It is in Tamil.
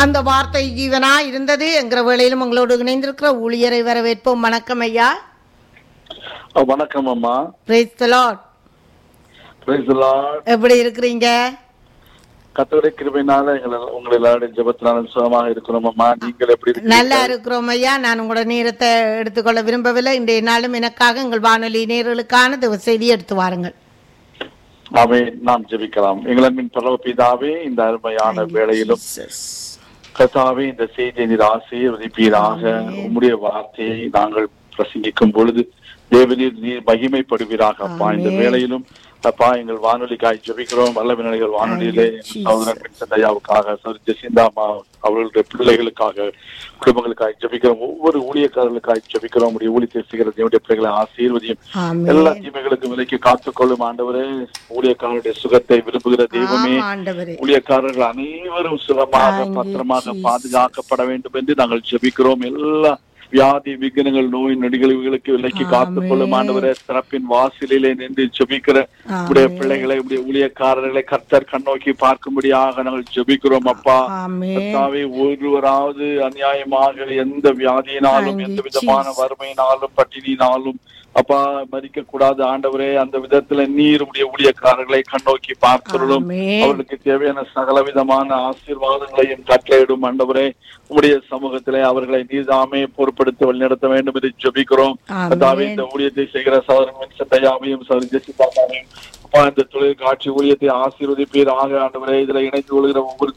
அந்த வார்த்தை ஜீவனா இருந்தது என்கிற வேளையிலும் உங்களோடு இணைந்திருக்கிற ஊழியரை வரவேற்போம் வணக்கம் ஐயா அஹ் வணக்கம் அம்மா Praise the Lord. Praise the Lord. எப்படி இருக்கிறீங்க கர்த்தருடைய கிருபையினால எங்களை உங்களை எல்லாரும் ஜெபத்தினால சுகமாக இருக்கிறோம் அம்மா நீங்கள் எப்படி இருக்கீங்க? நல்லா இருக்கிறோம் ஐயா நான் உங்களோட நேரத்தை எடுத்துக்கொள்ள விரும்பவில்லை இன்றைய நாளும் எனக்காக எங்கள் வானொலி நேர்களுக்கான தேவ செய்தி எடுத்து வாருங்கள் ஆமென் நாம் ஜெபிக்கலாம் எங்களின் பரவ பிதாவே இந்த அருமையான வேளையிலும் கர்த்தாவே இந்த செய்தியை நீர் ஆசீர்வதிப்பீராக உம்முடைய வார்த்தையை நாங்கள் பிரசங்கிக்கும் பொழுது தேவநீர் நீர் மகிமைப்படுவீராக அப்பா இந்த ஆமென். வேளையிலும் அப்பா எங்கள் வானொலிக்காய் ஜெபிக்கிறோம் வல்ல வினர்கள் வானொலியிலே Thank you, சகோதரன் வின்சென்ட் ஐயாவுக்காக சரி ஜெசிந்தா அம்மா அவர்களுடைய பிள்ளைகளுக்காக குடும்பங்களுக்காக ஜெபிக்கிறோம் ஒவ்வொரு ஊழியக்காரர்களுக்காக ஜெபிக்கிறோம் உடைய ஊழியத்தை செய்கிற தேவனுடைய பிள்ளைகளை ஆசீர்வதியும் எல்லா ஆமென். தீமைகளுக்கும் விலைக்கு காத்துக்கொள்ளும் ஆண்டவரே ஊழியக்காரருடைய சுகத்தை விரும்புகிற தெய்வமே ஆம், ஆண்டவரே ஊழியக்காரர்கள் அனைவரும் சுகமாக Thank you, பத்திரமாக Jesus. பாதுகாக்கப்பட வேண்டும் என்று நாங்கள் ஜெபிக்கிறோம் எல்லா வியாதி விக்னங்கள் நோய் நொடிகளுக்கு விலைக்கு காத்துக்கொள்ளும் ஆமென். ஆண்டவரே சிறப்பின் வாசலிலே நின்று ஜெபிக்கிற உடைய ஆமென். பிள்ளைகளை உடைய ஊழியக்காரர்களை கர்த்தர் கண்ணோக்கி பார்க்கும்படியாக நாங்கள் ஜெபிக்கிறோம் அப்பா ஆமென். கர்த்தாவே ஒருவராவது அநியாயமாக எந்த வியாதியினாலும் Thank you, எந்த விதமான Jesus. வறுமையினாலும் பட்டினியினாலும் அப்பா மறிக்க கூடாது ஆண்டவரே அந்த விதத்துல நீர் உடைய ஊழியக்காரர்களை கண்ணோக்கி பார்க்கிறோம் ஆமென். அவர்களுக்கு தேவையான சகல விதமான ஆசீர்வாதங்களையும் கட்டளையிடும் ஆண்டவரே உம்முடைய சமூகத்திலே அவர்களை நீதாமே பொறுப்படுத்தி வழிநடத்த வேண்டும் என்று ஜெபிக்கிறோம் ஆமென். கர்த்தாவே இந்த ஊழியத்தை செய்கிற சகோதரன் சட்டையாவையும் சகோதரி ஜெசிதாவையும் அப்பா இந்த தொழில் காட்சி ஊழியத்தை ஆசீர்வதிப்பீராக ஆண்டவரே இதுல இணைந்து கொள்கிற ஒவ்வொரு